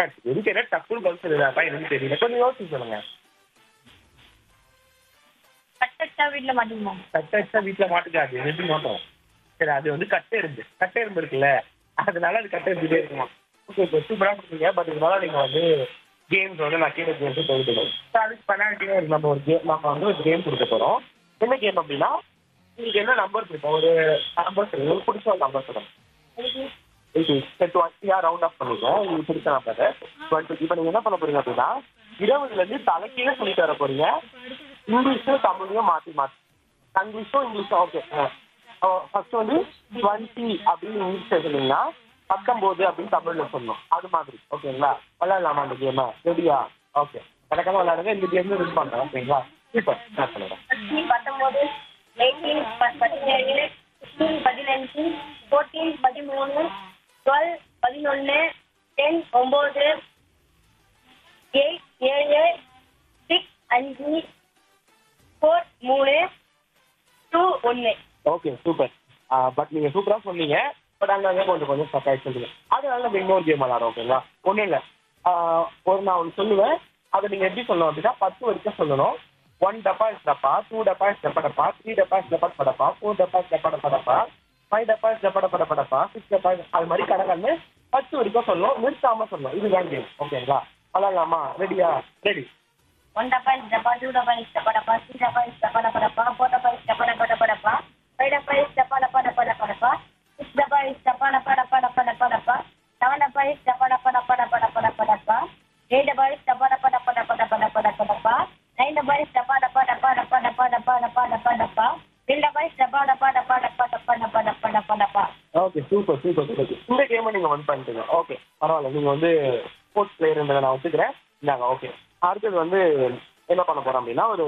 எதுக்கு என்ன டக்குன்னு பதில் சொல்லுதாப்பா எனக்கு தெரியல கொஞ்சம் யோசிச்சு சொல்லுங்க கட்டச்சா வீட்டுல மாட்டீங்களா கட்டை அடிச்சா வீட்டுல மாட்டுக்காது எப்படி மாட்டோம் சரி அது வந்து கட்டை எறும்பு கட்டை எறும்பு இருக்குல்ல அதனால அது கட்டை எறும்பிட்டே இருக்குமா ஓகே இப்போ சூப்பரா கொடுத்தீங்க பட் இதனால நீங்க வந்து கேம்ஸ் வந்து நான் கீழே கேம்ஸ் போயிட்டு அதுக்கு பெனால்ட்டியே இருக்கு நம்ம ஒரு கேம் நம்ம வந்து ஒரு கேம் கொடுக்க போறோம் என்ன கேம் அப்படின்னா உங்களுக்கு என்ன நம்பர் கொடுப்போம் ஒரு நம்பர் சொல்லுங்க உங்களுக்கு பிடிச்ச ஒரு நம்பர் சொல்லுங்க டுவெண்ட்டியா ரவுண்ட் ஆஃப் பண்ணிக்கோங்க உங்களுக்கு பிடிச்ச நம்பர் டுவெண்ட்டி இப்போ நீங்க என்ன பண்ண போறீங்க அப்படின்னா இருபதுல இருந்து தலைக்கீழே சொல்லி தர போறீங்க இங்கிலீஷும் தமிழையும் மாத்தி மாத்தி இங்கிலீஷும் இங்கிலீஷும் ஓகே ஃபர்ஸ்ட் வந்து டுவெண்ட்டி அப்படின்னு இங்கிலீஷ் சொன்னீங்கன்னா பத்தொம்போது அப்படின்னு தமிழ்ல சொல்லணும் அது மாதிரி ஓகேங்களா விளையாடலாமா அந்த கேமை ரெடியா ஓகே கணக்கான விளையாடுங்க இந்த கேம் வின் பண்றேன் ஓகேங்களா சூப்பர் ஸ்டார்ட் பண்ணுறேன் பதினேழு பத்தொன்பது எயிட்டீன் பதினேழு ஃபிஃப்டீன் பதினஞ்சு ஃபோர்டீன் பதிமூணு டுவெல் பதினொன்று டென் ஒம்பது எயிட் ஏழு சிக்ஸ் அஞ்சு ஃபோர் மூணு டூ ஒன்று ஓகே சூப்பர் பட் நீங்க சூப்பரா சொன்னீங்க பட் அங்கங்க கொஞ்சம் கொஞ்சம் ஸ்டக் ஆகி சொல்லுங்க அதனால நம்ம இன்னொரு கேம் விளாடுறோம் ஓகேங்களா ஒன்றும் இல்லை ஒரு நான் ஒன்று சொல்லுவேன் அதை நீங்க எப்படி சொல்லணும் அப்படின்னா பத்து வரைக்கும் சொல்லணும் ஒன் டப்பா இஸ் டப்பா டூ டப்பா இஸ் டப்பா டப்பா த்ரீ டப்பா இஸ் டப்பா படப்பா ஃபோர் டப்பா இஸ் டப்பா டப்பா டப்பா ஃபைவ் டப்பா இஸ் டப்பா டப்பா டப்பா சிக்ஸ் டப்பா அது மாதிரி கணக்கான்னு பத்து வரைக்கும் சொல்லணும் நிறுத்தாம சொல்லணும் இதுதான் கேம் ஓகேங்களா விளாடலாமா ரெடியா ready One dappa is dappa, two dappa is dappa dappa, three dappa is dappa dappa dappa, four dappa is dappa dappa dappa dappa, five dappa is dappa dappa dappa dappa dappa, six dappa is dappa dappa dappa dappa dappa dappa, seven dappa is dappa dappa dappa dappa dappa dappa dappa, eight dappa is dappa dappa dappa dappa dappa dappa dappa dappa, nine dappa is dappa dappa dappa dappa dappa dappa dappa dappa dappa, ten dappa is dappa dappa dappa dappa dappa dappa dappa dappa dappa. Okay super super super இந்த கேமை நீங்க வந்து பண்ணிட்டீங்க okay பரவாயில்ல நீங்க வந்து sports பிளேயர்ன்றதை நான் ஒத்துக்கிறேன் இந்தாங்க ஓகே அடுத்தது வந்து என்ன பண்ண போறோம் அப்படின்னா ஒரு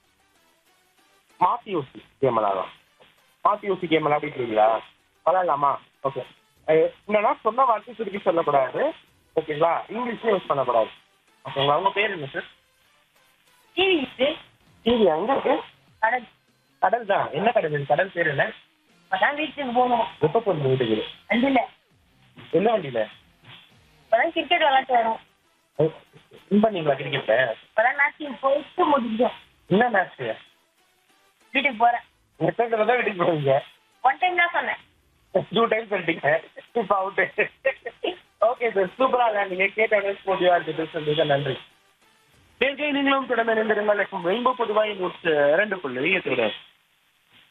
மாத்தி யூசி கேம் விளாடலாம் மாத்தி யூசி கேம் விளாடிக்கிறீங்களா விளாடலாமா ஓகே என்னன்னா சொன்ன வார்த்தை திருப்பி சொல்லக்கூடாது ஓகேங்களா இங்கிலீஷ்ல யூஸ் பண்ணக்கூடாது ஓகேங்களா உங்க பேர் என்ன சார் TV இருக்கு, டிவி எங்க இருக்கு கடல், கடல் தான் என்ன கடல் இது? கடல் பேர் என்ன இப்பதான் வீட்டுக்கு போகணும் எப்போ போகுது வீட்டுக்கு அஞ்சுல என்ன வண்டியில இப்பதான் கிரிக்கெட் விளையாட்டு வரும் வின் பண்ணீங்களா கிரிக்கெட்டை இப்பதான் மேட்ச் போயிட்டு முடிஞ்சோம் என்ன மேட்ச் வீட்டுக்கு போறேன் எத்தனை தடவை தான் வீட்டுக்கு போவீங்க ஒன் டைம் தான் சொன்னேன் டூ டைம்ஸ் சொல்லிட்டீங்க இப்போ அவுட் ஓகே சார் சூப்பரா விளையாண்டீங்க கேட்ட ஸ்போர்ட்டிவா இருக்கு சொல்லுங்க நன்றி நேர்கை நீங்களும் தொடர்ந்து இணைந்திருங்கள் ரெயின்போ பொதுவாக நூற்று இரண்டு புள்ளி எட்டு